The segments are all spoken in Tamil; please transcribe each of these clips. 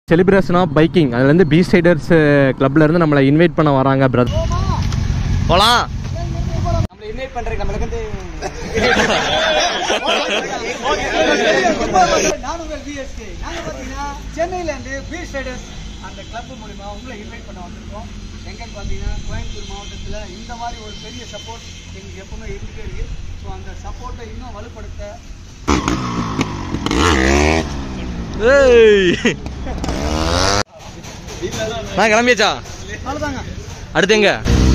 செலிப்ரேஷன் ஆஃப் பைக்கிங் அதுலேருந்து பீச் சைடர்ஸ் இருந்து நம்மளை இன்வைட் பண்ண வராங்க பிரதர் போகலாம் நம்மள இன்வைட் பண்றதுக்கு நம்மளுக்கு வந்து நான் உங்கள் பிஎஸ்கே நாங்க பாத்தீங்கன்னா சென்னையில இருந்து பீச் ரைடர்ஸ் அந்த கிளப் மூலிமா உங்களை இன்வைட் பண்ண வந்திருக்கோம் எங்கன்னு பாத்தீங்கன்னா கோயம்புத்தூர் மாவட்டத்துல இந்த மாதிரி ஒரு பெரிய சப்போர்ட் எங்களுக்கு எப்பவுமே இருந்துட்டே இருக்கு ஸோ அந்த சப்போர்ட்டை இன்னும் வலுப்படுத்த நான் கிளம்பியாச்சா அவ்வளோதாங்க அடுத்து எங்க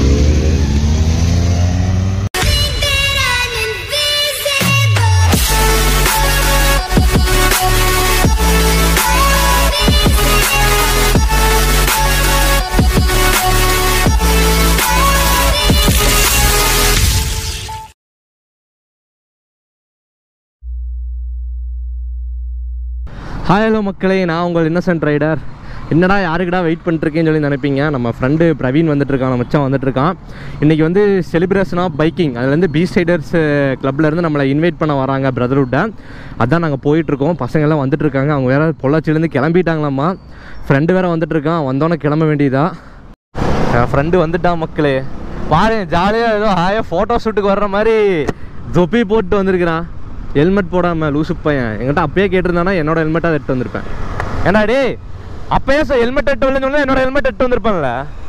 ஹாய் ஹலோ மக்களே நான் உங்கள் இன்னசென்ட் ரைடர் என்னடா யாருக்குடா வெயிட் பண்ணிட்டுருக்கேன்னு சொல்லி நினைப்பீங்க நம்ம ஃப்ரெண்டு பிரவீன் வந்துட்டுருக்கான் நம்ம மச்சான் வந்துட்டுருக்கான் இன்றைக்கி வந்து செலிப்ரேஷன் ஆஃப் பைக்கிங் அதுலேருந்து பீச் சைடர்ஸ் இருந்து நம்மளை இன்வைட் பண்ண வராங்க பிரதர்வுட்டை அதான் நாங்கள் போயிட்டுருக்கோம் பசங்கள்லாம் வந்துட்டுருக்காங்க அவங்க வேறு பொள்ளாச்சிலேருந்து கிளம்பிட்டாங்களாம்மா ஃப்ரெண்டு வேறு வந்துட்டுருக்கான் வந்தோன்னே கிளம்ப வேண்டியதா என் ஃப்ரெண்டு வந்துட்டான் மக்களே பாரு ஜாலியாக ஏதோ ஹாயாக ஃபோட்டோ ஷூட்டுக்கு வர்ற மாதிரி தொப்பி போட்டு வந்திருக்கிறான் ஹெல்மெட் போடாமல் லூசு பையன் என்கிட்ட அப்பயே கேட்டிருந்தானா என்னோட ஹெல்மெட்டாக எடுத்து வந்திருப்பேன் ஏண்டா டே அப்பயே ஹெல்மெட் எடுத்து வரலன்னு சொன்னா என்னோட ஹெல்மெட் எடுத்து வந்திருப்பேன்ல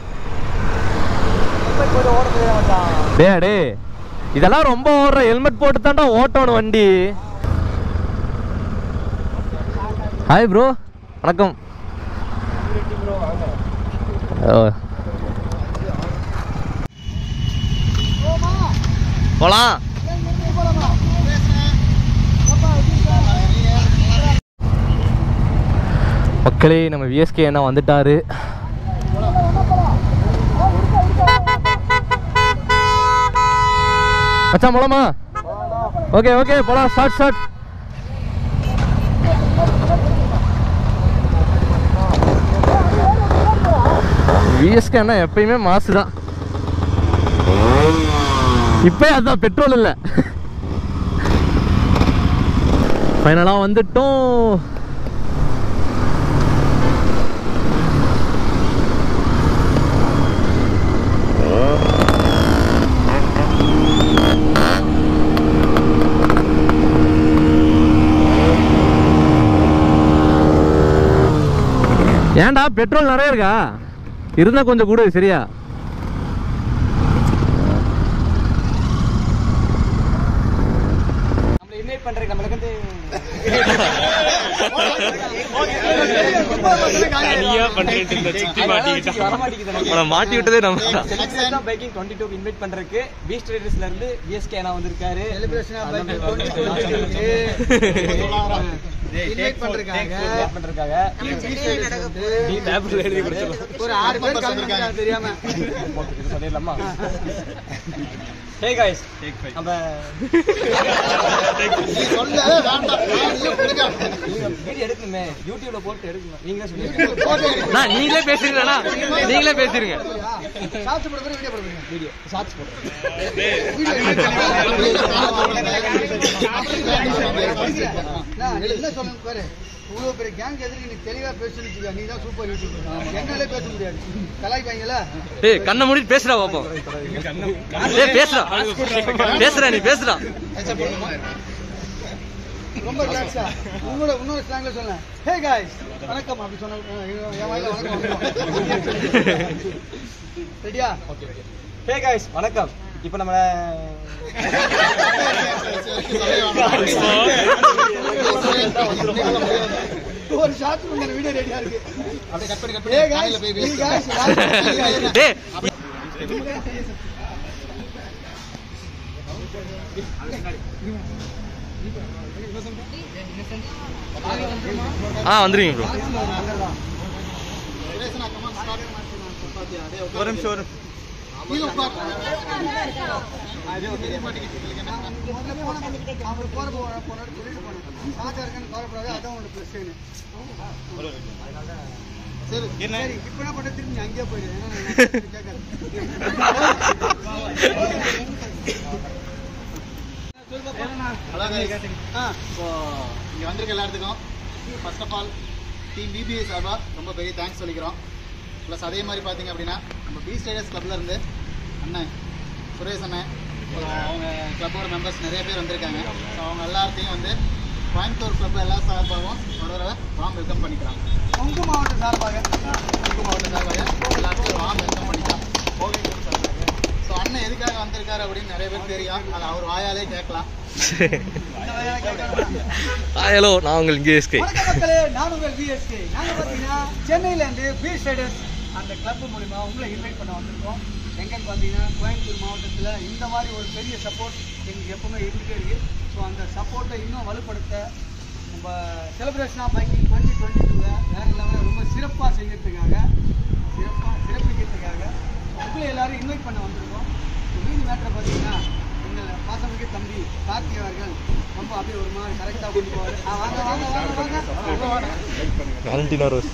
டே டே இதெல்லாம் ரொம்ப ஓடுற ஹெல்மெட் போட்டு தான்டா ஓட்டணும் வண்டி ஹாய் ப்ரோ வணக்கம் ஓ போலாம் மக்களே நம்ம விஎஸ்கே என்ன வந்துட்டாரு மச்சான் போலாமா ஓகே ஓகே போலாம் ஸ்டார்ட் ஸ்டார்ட் விஎஸ்கே அண்ணா எப்பயுமே மாசு தான் இப்போ அதான் பெட்ரோல் இல்லை ஃபைனலாக வந்துட்டோம் ஏன்டா பெட்ரோல் நிறைய இருக்கா இருந்தா கொஞ்சம் கூட சரியா நம்மள இன்வைட் பண்றதுக்கு நம்மளுக்கு வந்து மாட்டி விட்டதே நம்ம செலிப்ரேஷன் ஆஃப் பைக்கிங் 22 இன்வைட் பண்றதுக்கு பீச் ரைடர்ஸ்ல இருந்து பிஎஸ்கே நான் வந்திருக்காரு செலிப்ரேஷன் ஆஃப் பைக்கிங் 22 இன்வைட் பண்றதுக்காக இன்வைட் பண்றதுக்காக பேப்பர்ல எழுதி கொடுத்துறோம் ஒரு ஆறு பேர் கலந்துருக்காங்க தெரியாம சொல்லிடலாமா ஹே गाइस நம்ம வீடியோ எடுக்கணுமே யூடியூப்ல போட்டு எடுக்கணும் நீங்களே சொல்லுங்க நான் நீங்களே பேசுறீங்களா நீங்களே பேசிருங்க ஷார்ட்ஸ் போடுறது வீடியோ போடுறீங்க வீடியோ ஷார்ட்ஸ் போடுறேன் என்ன சொல்லணும் பாரு இவ்வளவு பெரிய கேங் எதிர்க்கு நீ தெளிவா பேசணும் நீ தான் சூப்பர் யூடியூபர் என்னாலே பேச முடியாது கலாய்ப்பாங்களா ஏய் கண்ணை மூடிட்டு பேசுடா பாப்போம் ஏய் பேசுடா பேசுடா நீ பேசுடா ரொம்ப ரிலாக்ஸா உங்களோட இன்னொரு ஸ்லாங்ல சொன்னேன் ஹே காய்ஸ் வணக்கம் அப்படி சொன்ன என் வாயில வணக்கம் ரெடியா ஹே காய்ஸ் வணக்கம் இப்போ நம்ம ஒரு ஷார்ட் பண்ண வீடியோ ரெடியா இருக்கு அப்படியே கட் பண்ணி கட் பண்ணி ஹே காய்ஸ் டேய் ஆ வந்துருவீங்க ப்ரோ ஒரு நிமிஷம் ஒரு சரி இப்ப என்ன பண்ண திரும்பி அங்கேயே போயிடு ஏன்னா நான் கேட்காது. Hello guys. ஆ இப்போ இங்க வந்திருக்க எல்லாத்துக்கும் first of all team BPI சார்பாக ரொம்ப பெரிய தேங்க்ஸ் சொல்லிக்கிறோம் ப்ளஸ் அதே மாதிரி பார்த்தீங்க அப்படின்னா நம்ம பி ஸ்டேடர்ஸ் கிளப்ல இருந்து அண்ணன் சுரேஷ் அண்ணன் அப்புறம் அவங்க கிளப்போட மெம்பர்ஸ் நிறைய பேர் வந்திருக்காங்க ஸோ அவங்க எல்லாத்தையும் வந்து கோயம்புத்தூர் கிளப் எல்லா சார்பாகவும் ஒரு தடவை வாம் வெல்கம் பண்ணிக்கலாம் கொங்கு மாவட்ட சார்பாக கொங்கு மாவட்ட சார்பாக எல்லாத்தையும் வாம் வெல்கம் பண்ணிக்கலாம் கோவை club சார்பாக ஸோ அண்ணன் எதுக்காக வந்திருக்காரு அப்படின்னு நிறைய பேர் தெரியும் அதை அவர் வாயாலே கேட்கலாம் இந்த வகையான கேட்கணும்னா, ஹலோ நான் உங்கள் கேஎஸ்கே வணக்கம் மக்களே நான் உங்கள் பிஎஸ்கே நாங்கள் பார்த்தீங்கன்னா சென்னையிலேருந்து பி ஸ்டேடர்ஸ் அந்த கிளப் மூலிமா உங்களை இன்வைட் பண்ண வந்திருக்கோம் எங்கன்னு பார்த்தீங்கன்னா கோயம்புத்தூர் மாவட்டத்தில் இந்த மாதிரி ஒரு பெரிய சப்போர்ட் எங்களுக்கு எப்பவுமே இருந்துகிட்டே இருக்கு ஸோ அந்த சப்போர்ட்டை இன்னும் வலுப்படுத்த நம்ம celebration of biking twenty twenty டூவை வேறு லெவலில் ரொம்ப சிறப்பாக செய்யறதுக்காக சிறப்பாக சிறப்பிக்கிறதுக்காக உங்களை எல்லாரும் இன்வைட் பண்ண வந்திருக்கோம் மீன் மேட்டரை பார்த்தீங்கன்னா எங்கள் பாசமிக்க தம்பி கார்த்தி அவர்கள் ரொம்ப அப்படியே ஒரு மாதிரி கரெக்டாக கொண்டு போவார் வாங்க வாங்க வாங்க வாங்க வாங்க வேலண்டினோ ரோஸ்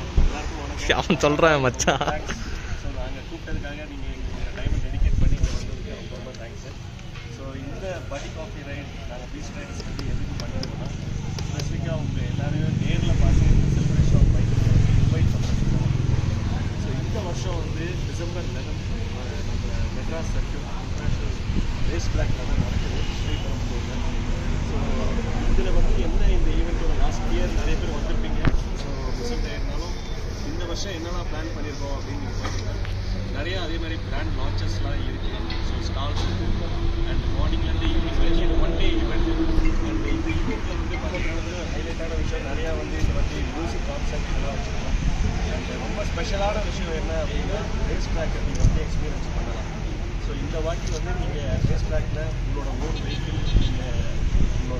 அவன் சொல்கிறான் மச்சான் ஸோ நாங்கள் கூப்பிட்டதுக்காக நீங்கள் எங்கள் டைமை டெடிகேட் பண்ணி இங்கே வந்ததுக்கு ரொம்ப ரொம்ப தேங்க்ஸ் ஸோ இந்த படி காஃபி ரைட் நாங்கள் பீச் ரைட்ஸ் வந்து எதுக்கு பண்ணிருக்கோம்னா ஸ்பெசிஃபிக்காக அவங்க எல்லாரையும் நேரில் பார்த்து இந்த செலிப்ரேஷன் ஆஃப் பைக் இன்வைட் பண்ணுறோம் ஸோ இந்த வருஷம் வந்து டிசம்பர் லெவன் நம்ம மெட்ராஸ் சர்க்கியூட் இன்டர்நேஷ்னல் ரேஸ் பிளாக்ல தான் நடக்குது ஸ்ரீபெரும்புதூரில் ஸோ இதில் வந்து என்ன இந்த ஈவெண்ட்டோட லாஸ்ட் இயர் நிறைய பேர் வந்திருப்பீங்க ஸோ ரிசல்ட் ஆயிருந்தாலும் இந்த வருஷம் என்னெல்லாம் பிளான் பண்ணியிருக்கோம் அப்படின்னு நீங்கள் பார்த்தீங்கன்னா நிறைய அதே மாதிரி பிராண்ட் லான்ச்சஸ்லாம் இருக்குது ஸோ ஸ்டால்ஸ் இருக்குது அண்ட் மார்னிங்லேருந்து ஈவினிங் வரைக்கும் இது ஒன் டே ஈவெண்ட் அண்ட் இந்த ஈவெண்ட்டில் வந்து பார்த்தீங்கன்னா ஹைலைட்டான விஷயம் நிறையா வந்து இந்த வந்து மியூசிக் கான்சர்ட் இதெல்லாம் வச்சுருக்கோம் அண்ட் ரொம்ப ஸ்பெஷலான விஷயம் என்ன அப்படின்னா ரேஸ் ட்ராக் நீங்கள் வந்து எக்ஸ்பீரியன்ஸ் பண்ணலாம் ஸோ இந்த வாட்டி வந்து நீங்கள் ரேஸ் ட்ராக்ல உங்களோட ஓன் வெஹிக்கிள் நீங்கள் உங்களோட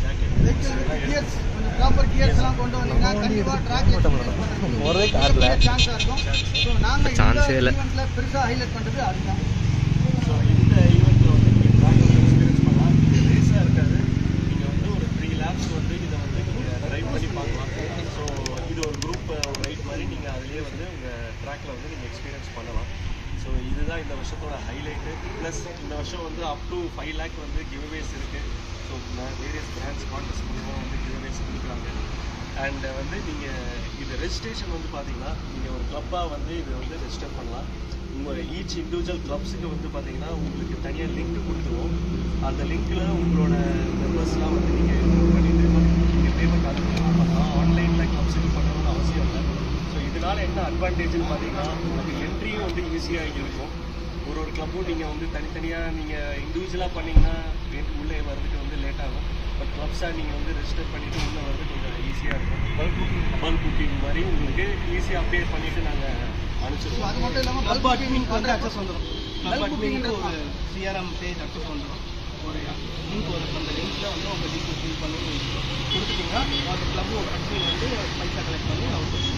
ஜாக்கெட் கியர்ஸ் கொஞ்சம் ப்ராப்பர் கியர்ஸ் எல்லாம் கொண்டு வந்தீங்கன்னா கண்டிப்பா ட்ராக்ல ஒரே கார்ல. சான்ஸா இருக்கும் ஸோ நாங்க இந்த சான்ஸே இல்ல. ஈவெண்ட்ல பெருசா ஹைலைட் பண்றது அதுதான் ஸோ இந்த ஈவெண்ட்டில் வந்து நீங்கள் ட்ராக் எக்ஸ்பீரியன்ஸ் பண்ணலாம் இது ரேஸாக இருக்காது நீங்கள் வந்து ஒரு த்ரீ லேப்ஸ் வந்து இதை வந்து நீங்கள் ட்ரைவ் பண்ணி பார்க்கலாம் ஸோ இது ஒரு குரூப் ரைட் மாதிரி நீங்கள் அதுலேயே வந்து உங்கள் ட்ராக்ல வந்து நீங்கள் எக்ஸ்பீரியன்ஸ் பண்ணலாம் ஸோ இதுதான் இந்த வருஷத்தோட ஹைலைட்டு ப்ளஸ் இந்த வருஷம் வந்து அப் டு ஃபைவ் லேக் வந்து கிவ்அவேஸ் இருக்குது ஸோ வேரியஸ் பிராண்ட்ஸ் கான்டெஸ்ட் மூலிமா வந்து கிவ்அவேஸ் கொடுக்குறாங்க அண்ட் வந்து நீங்கள் இது ரெஜிஸ்ட்ரேஷன் வந்து பார்த்தீங்கன்னா நீங்கள் ஒரு கிளப்பாக வந்து இது வந்து ரெஜிஸ்டர் பண்ணலாம் உங்கள் ஈச் இண்டிவிஜுவல் கிளப்ஸுக்கு வந்து பார்த்தீங்கன்னா உங்களுக்கு தனியாக லிங்க் கொடுத்துருவோம் அந்த லிங்க்கில் உங்களோட மெம்பர்ஸ்லாம் வந்து நீங்கள் பண்ணிட்டு நீங்கள் பேமெண்ட் அது மூலமாக பண்ணலாம் ஆன்லைனில் கிளப்ஸுக்கு பண்ணணும்னு அவசியம் இல்லை ஸோ இதனால என்ன அட்வான்டேஜ்னு பார்த்தீங்கன்னா உங்களுக்கு என்ட்ரியும் வந்து ஈஸியாக இருக்கும் ஒரு ஒரு கிளப்பும் நீங்கள் வந்து தனித்தனியாக நீங்கள் இண்டிவிஜுவலாக பண்ணீங்கன்னா rate உள்ளே வர்றதுக்கு வந்து லேட் ஆகும் பட் கிளப்ஸாக நீங்கள் வந்து ரெஜிஸ்டர் பண்ணிவிட்டு உள்ளே வர்றது கொஞ்சம் ஈஸியாக இருக்கும் பல்க் புக்கிங் பல்க் புக்கிங் மாதிரி உங்களுக்கு ஈஸியாக அப்டே பண்ணிவிட்டு நாங்கள் ஸோ அனுப்பிச்சிடுவோம் அது மட்டும் இல்லாம கிளப் பல்க் அட்மின்க்கு வந்து புக்கிங் அக்சஸ் வந்துடும் கிளப் அட்மின்க்கு ஒரு சிஆர்எம் பேஜ் அக்சஸ் வந்துடும் ஒரு லிங்க் வரும் அந்த லிங்க்ல வந்து உங்க டீட்டெயில் ஃபில் பண்ணி கொடுத்துட்டீங்கன்னா அந்த கிளப் ஒரு அட்மின் வந்து பைசா கலெக்ட் பண்ணி அவங்க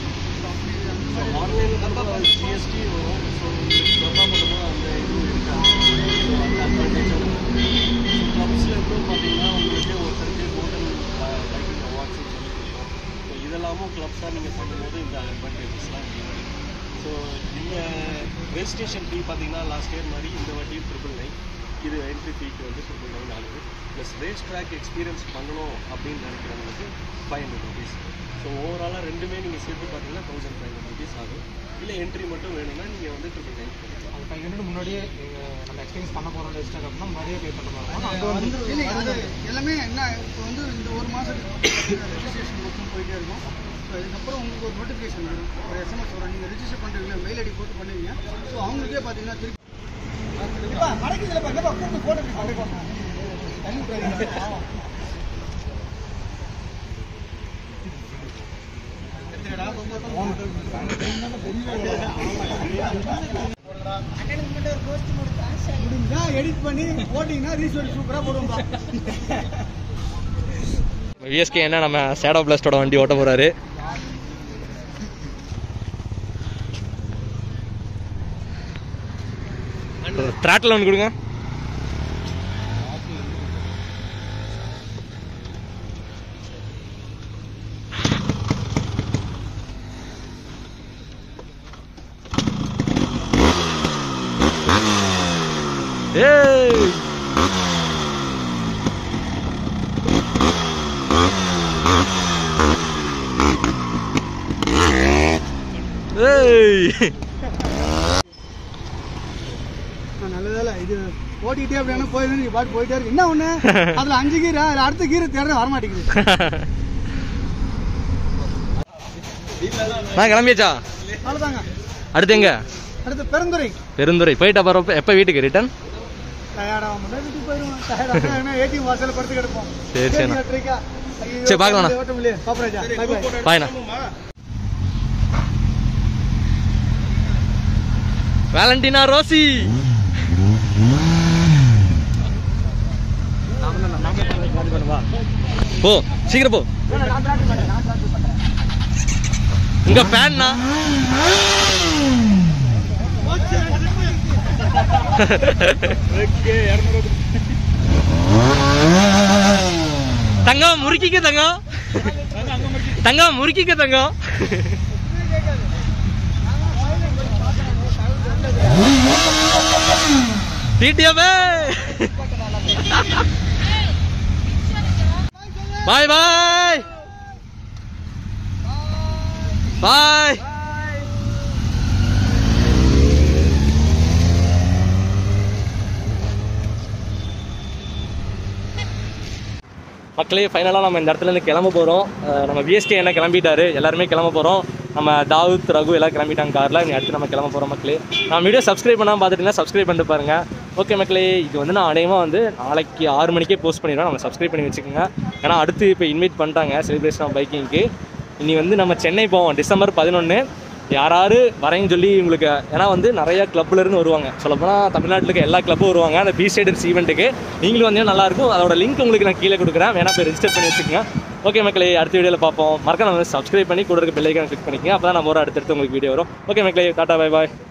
ஆன்லைன் ஜிஎஸ்டி வரும் ஸோ கிளப்பாக பண்ணும்போது அந்த இது இருக்காது ஸோ அந்த அட்வான்டேஜும் கிளப்ஸில் இன்னும் பார்த்தீங்கன்னா உங்களுக்கு ஒருத்தருக்கு கோல்டன் பைக்கிங் அவார்ட்ஸ்னு சொல்லி கொடுப்போம் ஸோ இதெல்லாமும் கிளப்ஸாக நீங்கள் பண்ணும்போது இந்த அட்வான்டேஜஸ்லாம் இருக்குது ஸோ இந்த ரெஜிஸ்ட்ரேஷன் ஃபீ பார்த்தீங்கன்னா லாஸ்ட் இயர் மாதிரி இந்த வாட்டி ட்ரிபிள் நைன் இது என்ட்ரி ஃபீக்கு வந்து ட்ரிபிள் நைன் ஆகுது ப்ளஸ் ரேஸ் ட்ராக் எக்ஸ்பீரியன்ஸ் பண்ணணும் அப்படின்னு நினைக்கிறவங்களுக்கு ஃபைவ் ஹண்ட்ரட் ருபீஸ் ஸோ ஓவராலாக ரெண்டுமே நீங்கள் சேர்த்து பார்த்தீங்கன்னா தௌசண்ட் ஃபைவ் ஹண்ட்ரட் ருபீஸ் ஆகும் இல்லை என்ட்ரி மட்டும் வேணும்னா நீங்கள் வந்து ட்ரிபிள் நைன் பண்ணிக்கலாம் அது ஃபைவ் ஹண்ட்ரட் முன்னாடியே நம்ம எக்ஸ்பீரியன்ஸ் பண்ண போகிறோம் ரெஜிஸ்டர் அப்படின்னா முன்னாடியே பே பண்ண மாதிரி அங்கே வந்து இல்லைங்க, அது எல்லாமே என்ன இப்போ வந்து இந்த ஒரு மாதத்துக்கு ரெஜிஸ்ட்ரேஷன் மட்டும் போயிட்டே இருக்கும் ஸோ இதுக்கப்புறம் உங்களுக்கு ஒரு நோட்டிஃபிகேஷன் வரும் ஒரு எஸ்எம்எஸ் வரும் நீங்கள் ரெஜிஸ்டர் பண்ணுறீங்களா மெயில் ஐடி போட்டு பண்ணுவீங்க ஸோ அவங்களுக்கே பார்த்தீங்கன்னா திருப்பி மடக்கிதில் என்னப்பா கூப்பிட்டு போட்டு தண்ணி விட்டுறாதீங்க. முடிஞ்சா எடிட் பண்ணி போட்டிங்கன்னா ரீசோர்ட் சூப்பராக போடுவோம்ப்பா விஎஸ்கே என்ன நம்ம சேடோ பிளாஸ்டோட வண்டி ஓட்ட போறாரு த்ராட்டில் ஒன்று கொடுங்க ஏய் ஏய் நான் நல்லதால இது ஓட்டிக்கிட்டே அப்படின்னா போயிருந்து நீ பாட்டு போயிட்டே இருக்கு என்ன ஒண்ணு அதுல அஞ்சு கீரை அதுல அடுத்த கீரை தேட வர மாட்டேங்குது நான் கிளம்பியாச்சா அவ்வளவுதாங்க அடுத்து எங்க அடுத்து பெருந்துறை பெருந்துறை போயிட்டு அப்புறம் எப்போ வீட்டுக்கு ரிட்டர்ன் டயர்டாக மட்டும் வீட்டுக்கு போயிடுவோம் டயர்டாக ஏடிஎம் வாசல்ல படுத்து கிடப்போம் சரி, சரிண்ணா. எலக்ட்ரிக்கா ஐயோ, சரி, பார்க்கலாண்ணா. ஓட்டம் இல்லையே பாப்பராஜா பை பை பாய்ண்ணா வேலண்டினா ரோசி போ சீக்கிரம் போ உங்க ஃபேன்னா தங்கம் முறுக்கிக்க தங்கம் தங்கம் முறுக்கிக்க தங்கம் டிடிஎம் பாய் பாய் பாய் மக்களே ஃபைனலாக நம்ம இந்த இடத்துல இருந்து கிளம்ப போகிறோம் நம்ம பிஎஸ்கே என்ன கிளம்பிட்டாரு எல்லாருமே கிளம்ப போகிறோம் நம்ம தாவூத் ரகு எல்லாம் கிளம்பிட்டாங்க காரில் நீ அடுத்து நம்ம கிளம்ப போகிறோம் மக்களே நான் வீடியோ சப்ஸ்கிரைப் பண்ணாமல் பார்த்துட்டீங்கன்னா சப்ஸ்கிரைப் பண்ணிட்டு பாருங்க ஓகே மக்களே இது வந்து நான் அடையமாக வந்து நாளைக்கு ஆறு மணிக்கே போஸ்ட் பண்ணிடுவேன் நம்ம சப்ஸ்கிரைப் பண்ணி வச்சுக்கோங்க ஏன்னா அடுத்து இப்போ இன்வைட் பண்ணிட்டாங்க செலிப்ரேஷன் ஆஃப் பைக்கிங்க்கு இனி வந்து நம்ம சென்னை போவோம் டிசம்பர் பதினொன்று யாராரு வரேன்னு சொல்லி உங்களுக்கு ஏன்னா வந்து நிறைய கிளப்ல இருந்து வருவாங்க சொல்லப்போனால் தமிழ்நாட்டில் இருக்க எல்லா கிளப்பும் வருவாங்க அந்த பி ஸ்டேடர்ஸ் ஈவெண்ட்டுக்கு நீங்களும் வந்தீங்கன்னா நல்லா இருக்கும் அதோட லிங்க் உங்களுக்கு நான் கீழே கொடுக்குறேன் வேணா போய் ரெஜிஸ்டர் பண்ணி வச்சுக்கோங்க ஓகே மக்களே அடுத்த வீடியோவில் பார்ப்போம் மறக்காம சப்ஸ்கிரைப் பண்ணி கூட இருக்க பெல்லைக்கான கிளிக் பண்ணிக்கங்க அப்போ தான் நம்ம ஒரு அடுத்தடுத்து உங்களுக்கு வீடியோ வரும் ஓகே மக்களே டாட்டா பை பாய்